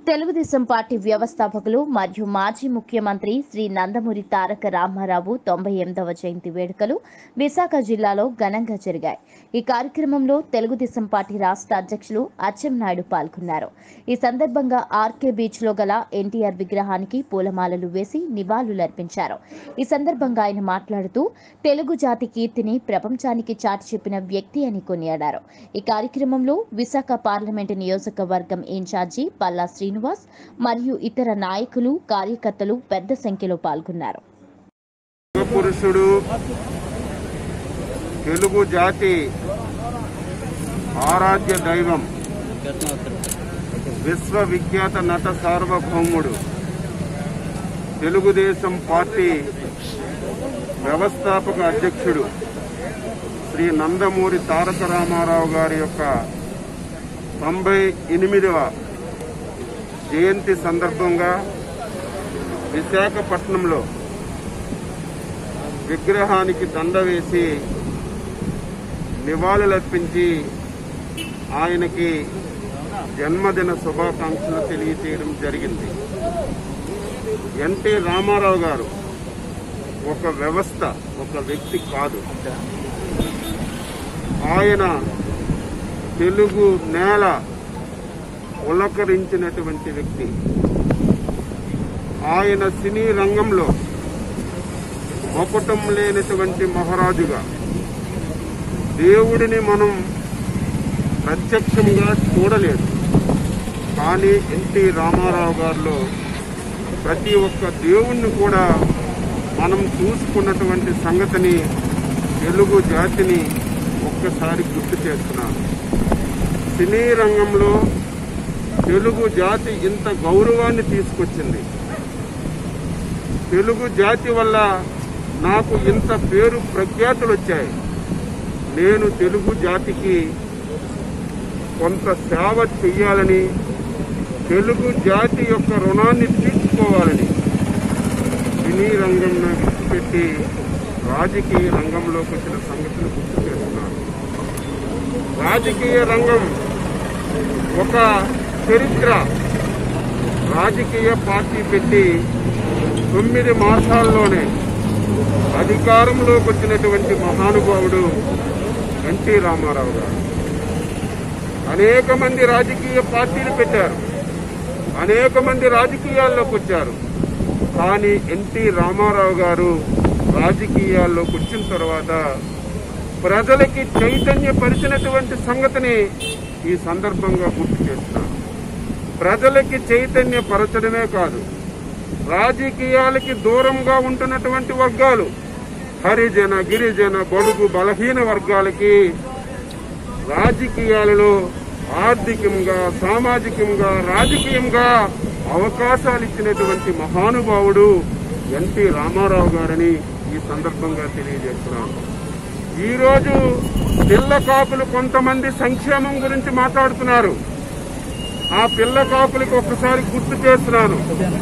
Telugu Desam party వ్యవస్థాపకులు మరియు మాజీ ముఖ్యమంత్రి శ్రీ నందమూరి తారక రామారావు తొంభై ఎనిమిదవ జయంతి వేడుకలు విశాఖ జిల్లాలో ఘనంగా జరిగాయి ఈ కార్యక్రమంలో తెలుగుదేశం పార్టీ రాష్ట్ర అధ్యక్షులు అచ్చెన్నాయుడు పాల్గొన్నారు ఈ సందర్భంగా ఆర్కే బీచ్ లో గల ఎన్టీఆర్ విగ్రహానికి పూలమాలలు వేసి నివాళులర్పించారు ఈ సందర్భంగా ఆయన మాట్లాడుతూ తెలుగు జాతి కీర్తిని ప్రపంచానికి చాటి చెప్పిన వ్యక్తి అని కొనియాడారు ఈ కార్యక్రమంలో విశాఖ పార్లమెంటు నియోజకవర్గం ఇన్ఛార్జి పల్లా శ్రీనివాస్ మరియు ఇతర నాయకులు కార్యకర్తలు పెద్ద సంఖ్యలో పాల్గొన్నారు యుగ పురుషుడు తెలుగు జాతి ఆరాధ్య దైవం విశ్వవిఖ్యాత నట సార్వభౌముడు తెలుగుదేశం పార్టీ వ్యవస్థాపక అధ్యక్షుడు శ్రీ నందమూరి తారక రామారావు గారి యొక్క తొంభై ఎనిమిదవ జయంతి సందర్భంగా విశాఖపట్నంలో విగ్రహానికి దండ వేసి నివాళులర్పించి ఆయనకి జన్మదిన శుభాకాంక్షలు తెలియజేయడం జరిగింది ఎన్టీ రామారావు గారు ఒక వ్యవస్థ ఒక వ్యక్తి కాదు ఆయన తెలుగు నేల ఉలకరించినటువంటి వ్యక్తి ఆయన సినీ రంగంలో ఒకటం లేనటువంటి మహారాజుగా దేవుడిని మనం ప్రత్యక్షంగా చూడలేదు కానీ ఎన్టీ రామారావు గారిలో ప్రతి ఒక్క దేవుణ్ణి కూడా మనం చూసుకున్నటువంటి సంగతిని తెలుగు జాతిని ఒక్కసారి గుర్తు చేస్తున్నాను సినీ రంగంలో తెలుగు జాతి ఇంత గౌరవాన్ని తీసుకొచ్చింది తెలుగు జాతి వల్ల నాకు ఇంత పేరు ప్రఖ్యాతులు వచ్చాయి నేను తెలుగు జాతికి కొంత సేవ చెయ్యాలని తెలుగు జాతి యొక్క రుణాన్ని తీర్చుకోవాలని సినీ రంగం విడిచిపెట్టి రాజకీయ రంగంలోకి వచ్చిన సంగతిని గుర్తు చేస్తున్నాను రాజకీయ రంగం ఒక చరిత్ర రాజకీయ పార్టీ పెట్టి తొమ్మిది మాసాల్లోనే అధికారంలోకి వచ్చినటువంటి మహానుభావుడు ఎన్టీ రామారావు గారు అనేక మంది రాజకీయ పార్టీలు పెట్టారు అనేక మంది రాజకీయాల్లోకి వచ్చారు కానీ ఎన్టీ రామారావు గారు రాజకీయాల్లోకి వచ్చిన తర్వాత ప్రజలకి చైతన్యపరిచినటువంటి సంగతిని ఈ సందర్భంగా గుర్తు చేస్తున్నాను ప్రజలకి చైతన్యపరచడమే కాదు రాజకీయాలకి దూరంగా ఉంటున్నటువంటి వర్గాలు హరిజన గిరిజన బడుగు బలహీన వర్గాలకి రాజకీయాలలో ఆర్థికంగా సామాజికంగా రాజకీయంగా అవకాశాలు ఇచ్చినటువంటి మహానుభావుడు ఎన్టీ రామారావు గారని ఈ సందర్భంగా తెలియజేస్తున్నాను ఈరోజు పిల్ల కాకులు కొంతమంది సంక్షేమం గురించి మాట్లాడుతున్నారు ఆ పిల్ల కాకులకి ఒక్కసారి గుర్తు చేస్తున్నాను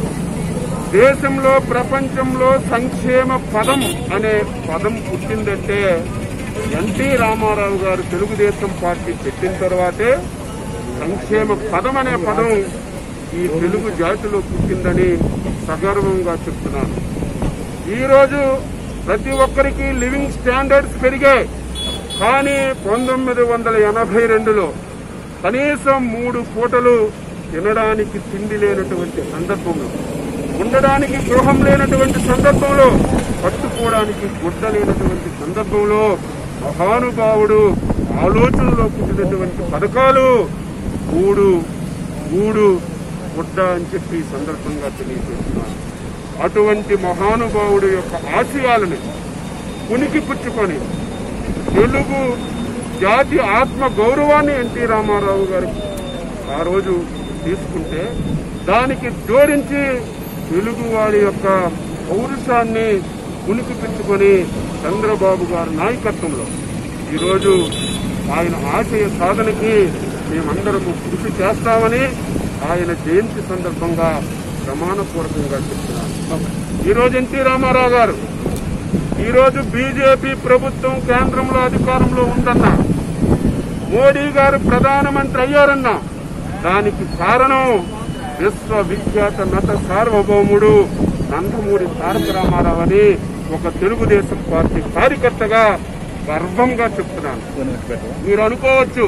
దేశంలో ప్రపంచంలో సంక్షేమ పదం అనే పదం పుట్టిందంటే ఎన్టీ రామారావు గారు తెలుగుదేశం పార్టీ పెట్టిన తర్వాతే సంక్షేమ పదం అనే పదం ఈ తెలుగు జాతిలో పుట్టిందని సగర్వంగా చెప్తున్నాను ఈరోజు ప్రతి ఒక్కరికి లివింగ్ స్టాండర్డ్స్ పెరిగాయి కానీ పంతొమ్మిది వందల ఎనభై రెండులో కనీసం మూడు పూటలు తినడానికి తిండి లేనటువంటి సందర్భంలో ఉండడానికి గృహం లేనటువంటి సందర్భంలో పట్టుకోవడానికి గుడ్డ లేనటువంటి సందర్భంలో మహానుభావుడు ఆలోచనలో పుట్టినటువంటి పథకాలు గూడు గూడు గుడ్డ అని చెప్పి ఈ సందర్భంగా తెలియజేస్తున్నారు అటువంటి మహానుభావుడు యొక్క ఆశయాలను ఉనికి పుచ్చుకొని తెలుగు జాతి ఆత్మ గౌరవాన్ని ఎన్టీ రామారావు గారు ఆ రోజు తీసుకుంటే దానికి జోడించి తెలుగు వారి యొక్క పౌరుషాన్ని ఉనికి పెట్టుకొని చంద్రబాబు గారి నాయకత్వంలో ఈరోజు ఆయన ఆశయ సాధనకి మేమందరము కృషి చేస్తామని ఆయన జయంతి సందర్భంగా ప్రమాణపూర్వకంగా చెప్తున్నారు ఈరోజు ఎన్టీ రామారావు గారు ఈరోజు బీజేపీ ప్రభుత్వం కేంద్రంలో అధికారంలో ఉందన్నా మోడీ గారు ప్రధానమంత్రి అయ్యారన్నా దానికి కారణం విశ్వవిఖ్యాత నట సార్వభౌముడు నందమూరి తారక రామారావు అని ఒక తెలుగుదేశం పార్టీ కార్యకర్తగా గర్వంగా చెప్తున్నాను మీరు అనుకోవచ్చు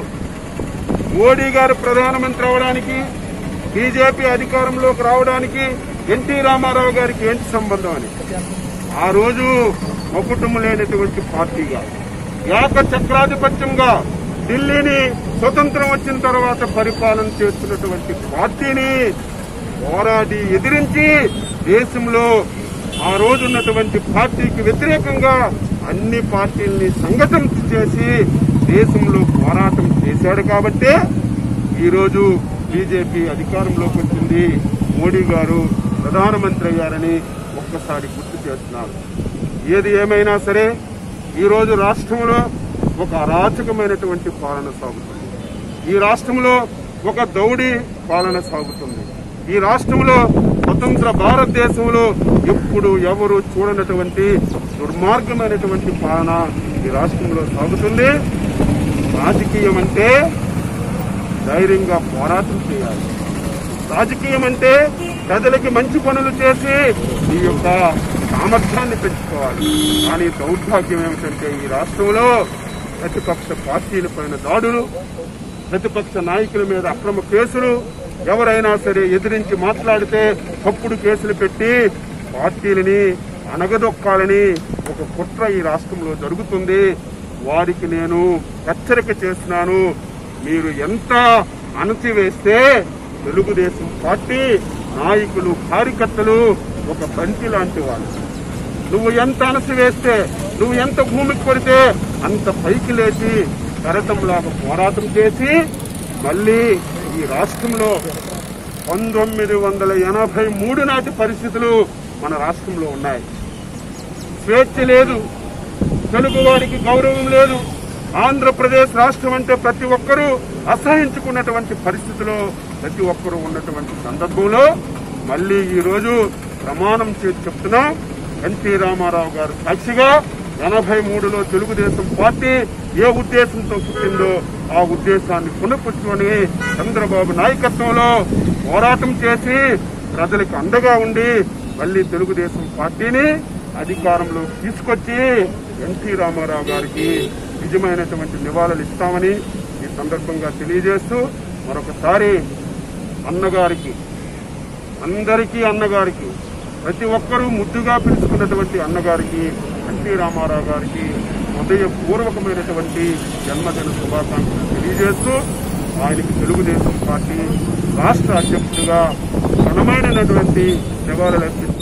మోడీ గారు ప్రధానమంత్రి అవడానికి బీజేపీ అధికారంలోకి రావడానికి ఎన్టీ రామారావు గారికి ఏంటి సంబంధం అని ఆ రోజు ఒకటము లేనటువంటి పార్టీగా ఏక చక్రాధిపత్యంగా ఢిల్లీని స్వతంత్రం వచ్చిన తర్వాత పరిపాలన చేస్తున్నటువంటి పార్టీని పోరాడి ఎదిరించి దేశంలో ఆ రోజు ఉన్నటువంటి పార్టీకి వ్యతిరేకంగా అన్ని పార్టీల్ని సంఘటన చేసి దేశంలో పోరాటం చేశాడు కాబట్టే ఈరోజు బీజేపీ అధికారంలోకి వచ్చింది మోడీ గారు ప్రధానమంత్రి అయ్యారని ఒక్కసారి గుర్తు చేస్తున్నారు ఏది ఏమైనా సరే ఈరోజు రాష్ట్రంలో ఒక అరాచకమైనటువంటి పాలన సాగుతుంది ఈ రాష్ట్రంలో ఒక దౌడి పాలన సాగుతుంది ఈ రాష్ట్రంలో స్వతంత్ర భారతదేశంలో ఎప్పుడు ఎవరు చూడనటువంటి దుర్మార్గమైనటువంటి పాలన ఈ రాష్ట్రంలో సాగుతుంది రాజకీయం అంటే ధైర్యంగా పోరాటం చేయాలి రాజకీయం అంటే ప్రజలకి మంచి పనులు చేసి ఈ యొక్క సామర్థ్యాన్ని పెంచుకోవాలి కానీ దౌర్భాగ్యం ఏమిటంటే ఈ రాష్ట్రంలో ప్రతిపక్ష పార్టీల పైన దాడులు ప్రతిపక్ష నాయకుల మీద అక్రమ కేసులు ఎవరైనా సరే ఎదిరించి మాట్లాడితే తప్పుడు కేసులు పెట్టి పార్టీలని అణగదొక్కాలని ఒక కుట్ర ఈ రాష్ట్రంలో జరుగుతుంది వారికి నేను హెచ్చరిక చేస్తున్నాను మీరు ఎంత అణచివేస్తే తెలుగుదేశం పార్టీ నాయకులు కార్యకర్తలు ఒక బంతి లాంటి వాళ్ళు నువ్వు ఎంత అణసివేస్తే నువ్వు ఎంత భూమికి కొడితే అంత పైకి లేచి కరతంలాగా పోరాటం చేసి మళ్ళీ ఈ రాష్ట్రంలో పంతొమ్మిది వందల ఎనభై మూడు నాటి పరిస్థితులు మన రాష్ట్రంలో ఉన్నాయి స్వేచ్ఛ లేదు తెలుగు వారికి గౌరవం లేదు ఆంధ్రప్రదేశ్ రాష్ట్రం అంటే ప్రతి ఒక్కరూ అసహించుకున్నటువంటి పరిస్థితిలో ప్రతి ఒక్కరూ ఉన్నటువంటి సందర్భంలో మళ్ళీ ఈ రోజు ప్రమాణం చేసి చెప్తున్నాం ఎన్టీ రామారావు గారు సాక్షిగా ఎనభై మూడులో తెలుగుదేశం పార్టీ ఏ ఉద్దేశంతో పుట్టిందో ఆ ఉద్దేశాన్ని పునఃపుచ్చుకొని చంద్రబాబు నాయకత్వంలో పోరాటం చేసి ప్రజలకు అండగా ఉండి మళ్ళీ తెలుగుదేశం పార్టీని అధికారంలో తీసుకొచ్చి ఎన్టీ రామారావు గారికి నిజమైనటువంటి నివాళులు ఇస్తామని ఈ సందర్భంగా తెలియజేస్తూ మరొకసారి అన్నగారికి అందరికీ అన్నగారికి ప్రతి ఒక్కరూ ముద్దుగా పిలుచుకున్నటువంటి అన్నగారికి ఎన్టీ రామారావు గారికి హృదయపూర్వకమైనటువంటి జన్మదిన శుభాకాంక్షలు తెలియజేస్తూ ఆయనకి తెలుగుదేశం పార్టీ రాష్ట్ర అధ్యక్షుడిగా ఘనమైనటువంటి నివాళులు